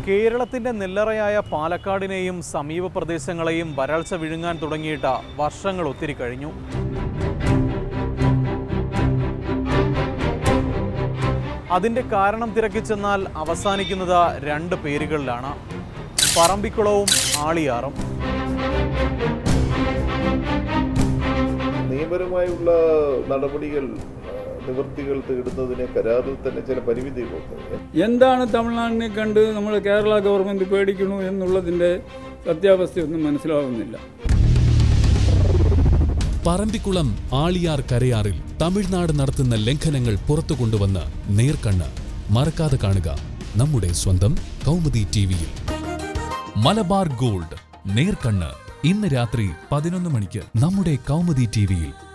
കേരളത്തിന്റെ നെല്ലറയായ പാലക്കാടിനെയും സമീപ പ്രദേശങ്ങളെയും വരൾച്ച വിഴുങ്ങാൻ തുടങ്ങിയിട്ട് വർഷങ്ങൾ ഒത്തിരി കഴിഞ്ഞു അതിന്റെ കാരണം തിരക്കി ചെന്നാൽ അവസാനിക്കുന്നത് രണ്ട് പേരുകളിലാണ് പറമ്പിക്കുളവും ആളിയാറും നിയമപരമായുള്ള നടപടികൾ ആ, നിവൃത്തികൾ തേടുന്നതിന് കരാറിൽ തന്നെ ചില പരിമിതികളുണ്ട് എന്താണ് തമിഴ്നാടിനെ കണ്ട് നമ്മൾ കേരള ഗവൺമെൻറ് പേടിക്കണു എന്നുള്ളതിൻ്റെ സത്യാവസ്ഥയൊന്നും മനസ്സിലാവുന്നില്ല പറമ്പിക്കുളം ആളിയാർ കരയാറിൽ തമിഴ്നാട് നടത്തുന്ന ലംഘനങ്ങൾ പുറത്തു കൊണ്ടുവന്ന് നേർക്കണ്ണ് മറക്കാതെ കാണുക നമ്മുടെ സ്വന്തം കൗമുദി ടിവിയിൽ മലബാർ ഗോൾഡ് നേർക്കണ്ണ് ഇന്ന് രാത്രി പതിനൊന്ന് മണിക്ക് നമ്മുടെ കൗമുദി ടിവിയിൽ